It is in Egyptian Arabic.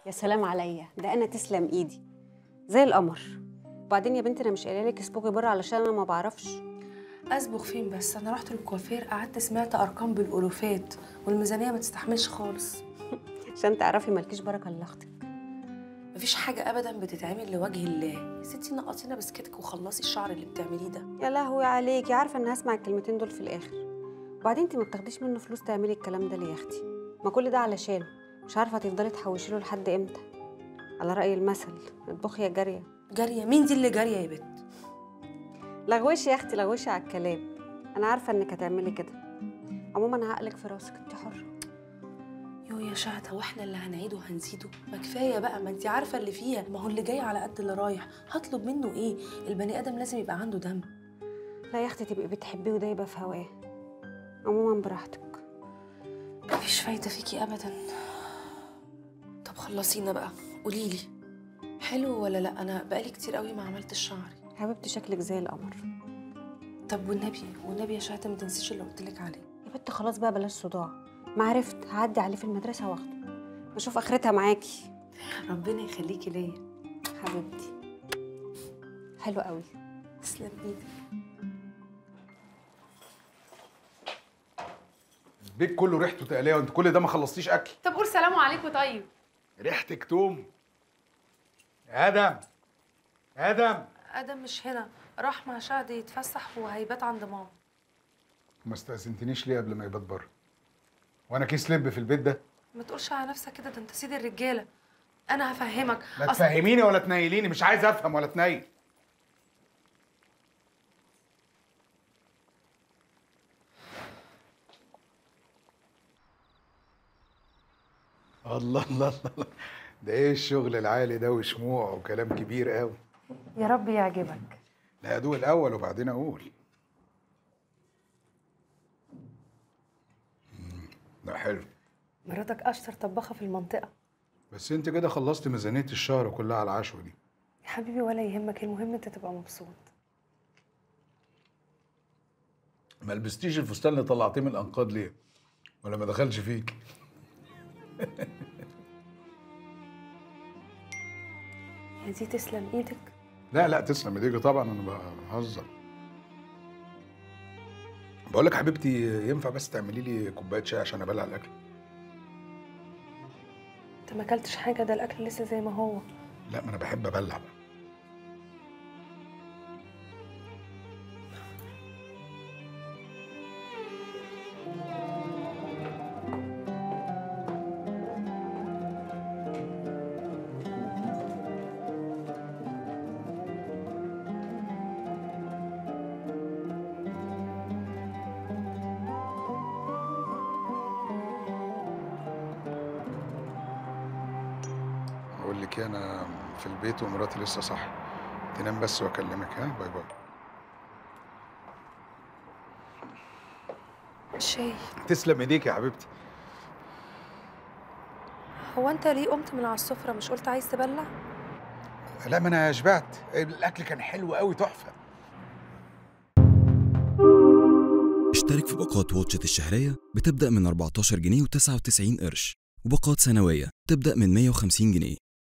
يا سلام عليا ده انا تسلم ايدي زي القمر وبعدين يا بنتي انا مش قايله لك اسبوعي بره علشان انا ما بعرفش اسبغ فين بس انا رحت للكوافير قعدت سمعت ارقام بالالوفات والميزانيه ما تستحملش خالص عشان تعرفي مالكيش بركه الا اختك مفيش حاجه ابدا بتتعمل لوجه الله يا ستي نقطينا بسكتك وخلصي الشعر اللي بتعمليه ده يا لهوي عليكي عارفه ان هسمع الكلمتين دول في الاخر وبعدين انت ما بتاخديش منه فلوس تعملي الكلام ده ليه يا اختي ما كل ده علشان مش عارفه هتفضلي تحوشي له لحد امتى على راي المثل اطبخي يا جاريه جاريه مين دي اللي جاريه يا بت لغوشي يا اختي لغوشي على الكلام انا عارفه انك هتعملي كده عموما عقلك في راسك انت حره يو يا شهد هو احنا اللي هنعيده وهنزيده ما كفايه بقى ما انت عارفه اللي فيها ما هو اللي جاي على قد اللي رايح هطلب منه ايه البني ادم لازم يبقى عنده دم لا يا اختي تبقي بتحبيه ودايبه في هواه عموما براحتك مفيش فايده فيكي ابدا طب خلصينا بقى قولي لي حلو ولا لا انا بقالي كتير قوي ما عملتش شعري حبيبتي شكلك زي القمر طب والنبي والنبي يا شهد ما تنسيش اللي قلت لك عليه يا بنت خلاص بقى بلاش صداع ما عرفت هعدي عليه في المدرسه واخده بشوف اخرتها معاكي ربنا يخليكي ليا حبيبتي حلو قوي تسلم ايدك البيت كله ريحته تقليه وانت كل ده ما خلصتيش اكل طب قول سلام عليكم طيب ريحتك توم ادم ادم ادم مش هنا راح مع شهد يتفسح وهيبات عند ماما ما استأذنتنيش ليه قبل ما يبات بره وانا كيس لب في البيت ده ما تقولش على نفسك كده ده انت سيد الرجاله انا هفهمك لا أصل- تفهميني ولا تنيليني مش عايز افهم ولا تنيل الله الله الله ده ايه الشغل العالي ده وشموع وكلام كبير قوي يا رب يعجبك لا ادوق الاول وبعدين اقول مم، لا حلو مراتك اشطر طباخه في المنطقه بس انت كده خلصت ميزانيه الشهر كلها على العشوه دي يا حبيبي ولا يهمك المهم انت تبقى مبسوط ما لبستيش الفستان اللي طلعتيه من الانقاض ليه ولا ما دخلش فيك يا دي تسلم ايدك لا لا تسلم ايديكي طبعا انا بهزر بقول لك حبيبتي ينفع بس تعملي لي كوبايه شاي عشان ابلع الاكل انت ما اكلتش حاجه ده الاكل لسه زي ما هو لا ما انا بحب ابلع بقى اقول لك إيه، انا في البيت ومراتي لسه صح تنام بس واكلمك ها باي باي شاي تسلم ايديك يا حبيبتي هو انت ليه قمت من على السفره مش قلت عايز تبلع لا ما انا شبعت الاكل كان حلو قوي تحفه اشترك في باقات واتشت الشهرية بتبدأ من 14 جنيه و99 قرش وباقات سنوية تبدأ من 150 جنيه